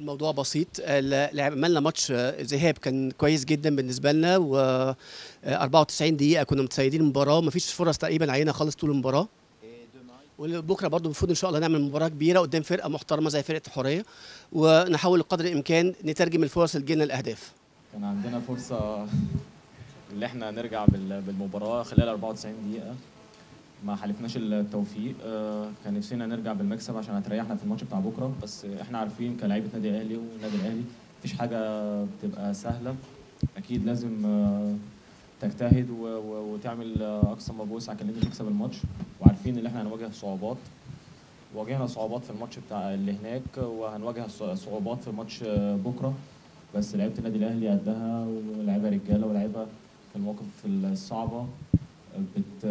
الموضوع بسيط ال- عملنا ماتش آه، ذهاب كان كويس جدا بالنسبه لنا و آه، 94 دقيقه كنا متسيدين المباراه ومفيش فرص تقريبا علينا خالص طول المباراه وبكره برضو المفروض ان شاء الله نعمل مباراه كبيره قدام فرقه محترمه زي فرقه الحريه ونحاول قدر الامكان نترجم الفرص اللي تجينا لاهداف كان عندنا فرصة اللي احنا نرجع بال- بالمباراة خلال 94 دقيقة ما حالفناش التوفيق آه، كان نفسنا نرجع بالمكسب عشان هتريحنا في الماتش بتاع بكرة بس احنا عارفين كلاعيبة نادي الأهلي والنادي الأهلي مفيش حاجة بتبقى سهلة أكيد لازم آه، تجتهد و- و- وتعمل آه، أقصى ما بوسعك ان انت تكسب الماتش وعارفين ان احنا هنواجه صعوبات واجهنا صعوبات في الماتش بتاع اللي هناك وهنواجه ص- صعوبات في ماتش آه، بكرة بس لعيبه النادي الاهلي قدها ولاعيبه رجاله ولاعيبه في المواقف الصعبه بت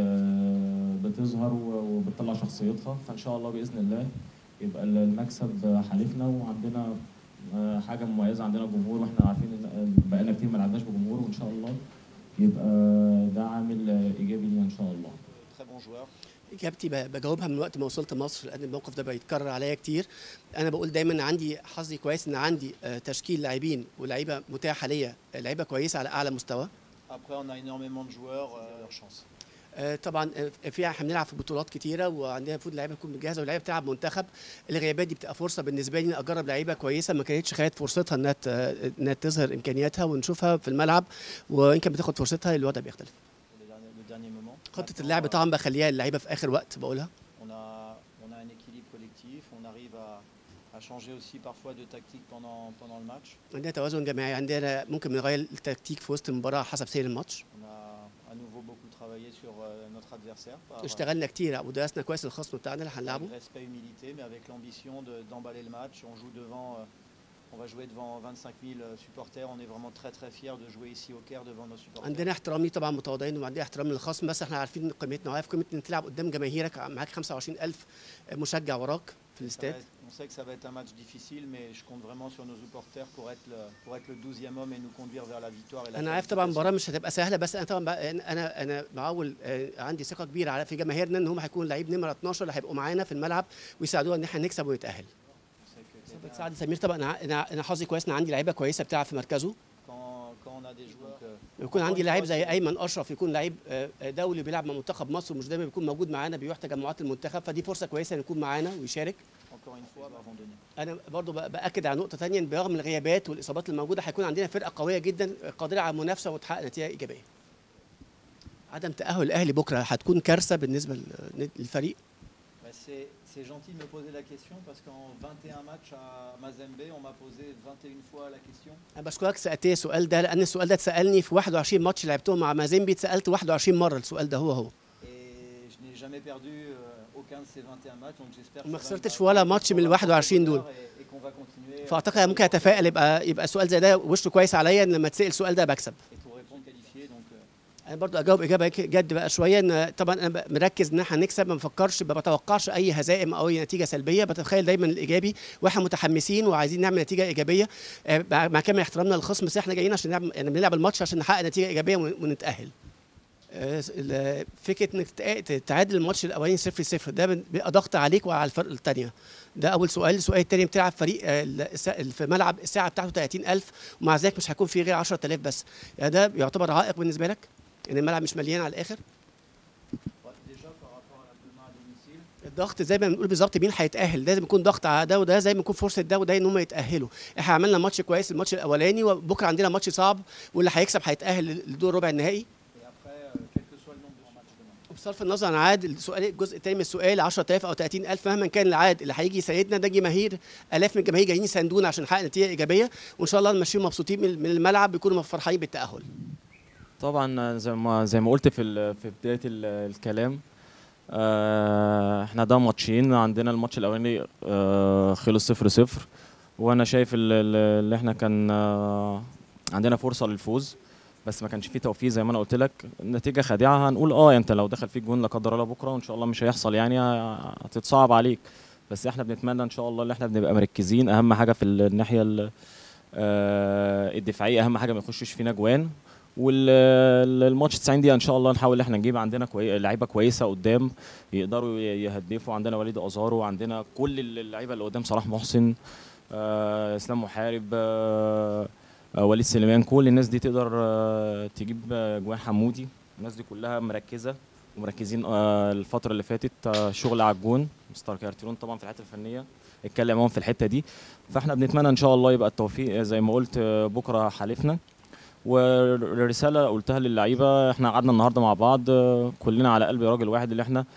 بتظهر و- وبتطلع شخصيتها فان شاء الله باذن الله يبقى المكسب حالفنا وعندنا آه، حاجه مميزه عندنا جمهور واحنا عارفين ان بقالنا كتير ما لعبناش بجمهور وان شاء الله يبقى ده عامل ايجابي لينا ان شاء الله Très bon joueur. اجابتي ب- بجاوبها من وقت ما وصلت مصر لان الموقف ده بيتكرر عليا كتير انا بقول دايما عندي حظي كويس ان عندي آه، تشكيل لاعبين ولاعيبه متاحه ليا آه، لعيبه كويسه على اعلى مستوى Après, on a énormément de joueurs. euh, leur chance. آه، طبعا آه، في احنا بنلعب في بطولات كتيره وعندنا المفروض لعيبه تكون مجهزه ولاعيبه بتلعب منتخب الغيابات دي بتبقى فرصه بالنسبه لي إني اجرب لعيبه كويسه ما كانتش خدت فرصتها انها ت- انها تظهر امكانياتها ونشوفها في الملعب وان كانت بتاخد فرصتها الوضع بيختلف Le dernier, le dernier moment. خطه Maintenant, اللعب euh, طبعا بخليها اللعيبه في اخر وقت بقولها On a, on a un équilibre collectif. On arrive à, à changer aussi parfois de tactique pendant, pendant le match. عندنا توازن جماعي عندنا ممكن نغير التكتيك في وسط المباراه حسب سير الماتش On a à nouveau beaucoup travaillé sur euh, notre adversaire par, اشتغلنا كتير ودرسنا كويس الخصم بتاعنا اللي هنلعبه avec respect, humilité, mais avec l'ambition de- d'emballer le match. On joue devant, euh, on va jouer devant 25 000 supporters. On est vraiment très très fiers de jouer ici au Caire devant nos supporters. عندنا احترام ليه طبعا متواضعين وعندنا احترام للخصم بس احنا عارفين قيمتنا وعارف قيمه انك تلعب قدام جماهيرك معاك 25000 مشجع وراك في Ça va الاستاد être- on sait que ça va être un match difficile, mais je compte vraiment sur nos supporters pour être le, pour être le 12e homme et nous conduire vers la victoire et la انا عارف طبعا qualification. المباراه مش هتبقى سهله بس انا طبعا بقى انا انا معول آه، عندي ثقه كبيره على في جماهيرنا ان هم هيكونوا لعيب نمره 12 اللي هيبقوا معانا في الملعب ويساعدونا ان احنا نكسب ونتاهل On sait que ثابت quelqu'un- سعد سمير طبعا انا انا انا حظي كويس ان عندي لعيبه كويسه بتلعب في مركزه quand, quand on a des joueurs. euh, يكون encore عندي une لعيب fois, زي c'est- ايمن اشرف يكون لعيب آه، دولي بيلعب مع منتخب مصر ومش دايما بيكون موجود معانا بيروح تجمعات المنتخب فدي فرصه كويسه ان يكون معانا ويشارك Encore une fois, bah, Randonnée. انا برضو بأ- باكد على نقطه ثانيه برغم الغيابات والاصابات الموجوده هيكون عندنا فرقه قويه جدا قادره على المنافسه وتحقق نتيجه ايجابيه عدم تاهل الاهلي بكره هتكون كارثه بالنسبه لل- للفريق Bah, c'est c'est gentil de me poser la question parce qu'en 21 matchs à Mazembe, on m'a posé 21 fois la question. انا بشكرك سالتني السؤال ده لان السؤال ده اتسالني في 21 ماتش لعبتهم مع مازيمبي اتسالت 21 مره السؤال ده هو هو Et je n'ai jamais perdu euh, aucun de ces 21 matchs, donc j'espère وما que ça va خسرتش me- ولا ماتش من ال 21 دول. et- et qu'on va continuer, euh, فاعتقد أنا ممكن اتفائل يبقى يبقى السؤال زي ده وشه كويس عليا ان لما تسال السؤال ده بكسب Et pour répondre qualifié, donc euh, انا برضو اجاوب اجابه جد بقى شويه ان طبعا انا ب- مركز ان احنا هنكسب ما بفكرش ما بتوقعش اي هزائم او اي نتيجه سلبيه بتخيل دايما الايجابي واحنا متحمسين وعايزين نعمل نتيجه ايجابيه آه، مع مع كامل احترامنا للخصم بس احنا جايين عشان نلعب يعني بنلعب الماتش عشان نحقق نتيجه ايجابيه ون- ونتاهل آه، ال- فكره انك تتع- تعادل الماتش الاولاني 0 0 ده بن- بيبقى ضغط عليك وعلى الفرق الثانيه ده اول سؤال السؤال الثاني بتلعب فريق آه، الس- في ملعب الساعه بتاعته 30000 ومع ذلك مش هيكون فيه غير 10000 بس يعني ده يعتبر عائق بالنسبه لك ان الملعب مش مليان على الاخر ouais, déjà par rapport à la demain à domicile, الضغط زي ما بنقول بالظبط مين هيتاهل لازم يكون ضغط على ده وده زي ما يكون فرصه ده وده ان هم يتاهلوا احنا عملنا ماتش كويس الماتش الاولاني وبكره عندنا ماتش صعب واللي هيكسب هيتاهل لدور ربع النهائي et après, euh, quel que soit le nombre de matchs demain. بصرف النظر عن عدد السؤال الجزء الثاني من السؤال 10000 او 30000 مهما كان العدد اللي هيجي يساعدنا ده جماهير الاف من الجماهير جايين يساندونا عشان نحقق نتيجه ايجابيه وان شاء الله نمشيهم مبسوطين من من الملعب بيكونوا فرحانين بالتاهل طبعا زي ما زي ما قلت في ال- في بدايه ال- الكلام آه، احنا ده ماتشين عندنا الماتش الاولاني آه، خلص صفر صفر وانا شايف ال- ال- اللي احنا كان آه، عندنا فرصه للفوز بس ما كانش فيه توفيق زي ما انا قلت لك النتيجه خادعه هنقول اه انت لو دخل فيك جون لا قدر الله بكره وان شاء الله مش هيحصل يعني ه- هتتصعب عليك بس احنا بنتمنى ان شاء الله ان احنا بنبقى مركزين اهم حاجه في الناحيه ال- آه، الدفاعيه اهم حاجه ما يخشش فينا جوان والماتش 90 دقيقه ان شاء الله نحاول ان احنا نجيب عندنا كوي... لعيبه كويسه قدام يقدروا ي- يهدفوا عندنا وليد ازارو وعندنا كل اللعيبه اللي قدام صلاح محسن آه، اسلام محارب آه، آه، وليد سليمان كل الناس دي تقدر آه، تجيب آه، جوان حمودي الناس دي كلها مركزه ومركزين آه، الفتره اللي فاتت آه، شغل على الجون مستر كارتيرون طبعا في الحته الفنيه اتكلم معاهم في الحته دي فاحنا بنتمنى ان شاء الله يبقى التوفيق زي ما قلت آه، بكره حالفنا والرساله قلتها للعيبه احنا قعدنا النهارده مع بعض آه، كلنا على قلب راجل واحد اللي احنا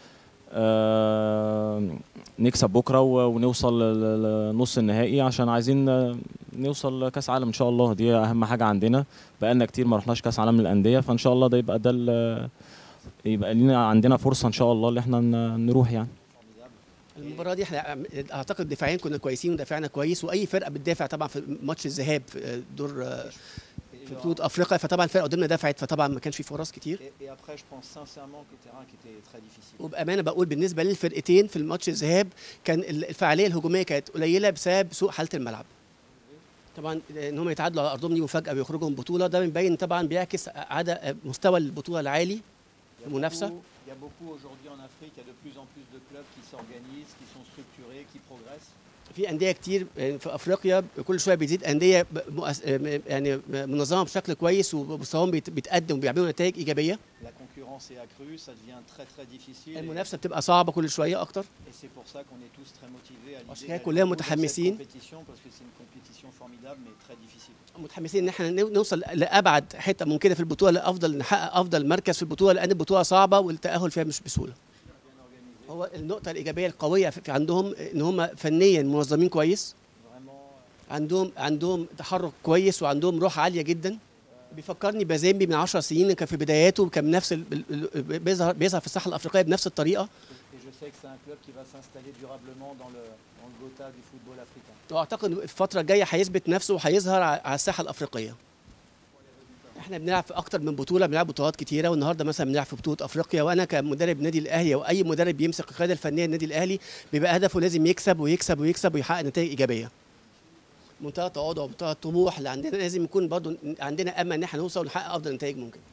آه، نكسب بكره و- ونوصل ل- لنص النهائي عشان عايزين آه، نوصل كاس عالم ان شاء الله دي اهم حاجه عندنا بقالنا كتير ما رحناش كاس عالم للانديه فان شاء الله ده يبقى ده ال- يبقى لينا عندنا فرصه ان شاء الله اللي احنا ن- نروح يعني Formidable. المباراه دي احنا اعتقد دفاعيا كنا كويسين ودافعنا كويس واي فرقه بتدافع طبعا في ماتش الذهاب في دور آه، Et, في et- بطوله افريقيا فطبعا الفرقه قدامنا دفعت فطبعا ما كانش في فرص كتير et- et après, je pense sincèrement que le terrain qui était très difficile. وبامانه بقول بالنسبه للفرقتين في الماتش الذهاب كان ال- الفعاليه الهجوميه كانت قليله بسبب سوء حاله الملعب طبعا ان هم يتعادلوا على ارضهم دي وفجاه بيخرجوا من بطوله ده بيبين طبعا بيعكس عدد مستوى البطوله العالي Il y a المنافسه beaucoup- Il y a beaucoup aujourd'hui en Afrique, il y a de plus en plus de clubs qui s'organisent, qui sont structurés, qui progressent. في انديه كتير في افريقيا كل شويه بيزيد انديه ب- مؤس- يعني منظمه بشكل كويس ومستواهم بيت- بيتقدم وبيعملوا نتائج ايجابيه La concurrence est accrue, ça devient très très difficile. Et, المنافسه بتبقى صعبه كل شويه اكتر et c'est pour ça qu'on est tous très motivés à Parce l'idée qu'il y a d'aller كلنا au bout de cette متحمسين. compétition parce que c'est une compétition formidable mais très difficile. متحمسين ان احنا نو- نوصل لابعد حته ممكنه في البطوله لافضل نحقق افضل مركز في البطوله لان البطوله صعبه والتاهل فيها مش بسهوله هو النقطه الايجابيه القويه في في عندهم ان هم فنيا منظمين كويس Vraiment, عندهم عندهم تحرك كويس وعندهم روح عاليه جدا بيفكرني بازيمبي من 10 سنين كان في بداياته كان بنفس ال- ال- ال- بيظهر بيظهر في الساحه الافريقيه بنفس الطريقه et je sais que c'est un club qui va s'installer durablement dans le, dans le Gotha du football africain. واعتقد إن الفتره الجايه هيثبت نفسه وهيظهر ع- على الساحه الافريقيه احنا بنلعب في اكتر من بطوله بنلعب بطولات كتيره والنهارده مثلا بنلعب في بطوله افريقيا وانا كمدرب نادي الاهلي او اي مدرب بيمسك القياده الفنيه للنادي الاهلي بيبقى هدفه لازم يكسب ويكسب ويكسب ويحقق نتائج ايجابيه منتهى التواضع ومنتهى الطموح اللي عندنا لازم يكون برضه عندنا امل ان احنا نوصل ونحقق افضل نتائج ممكن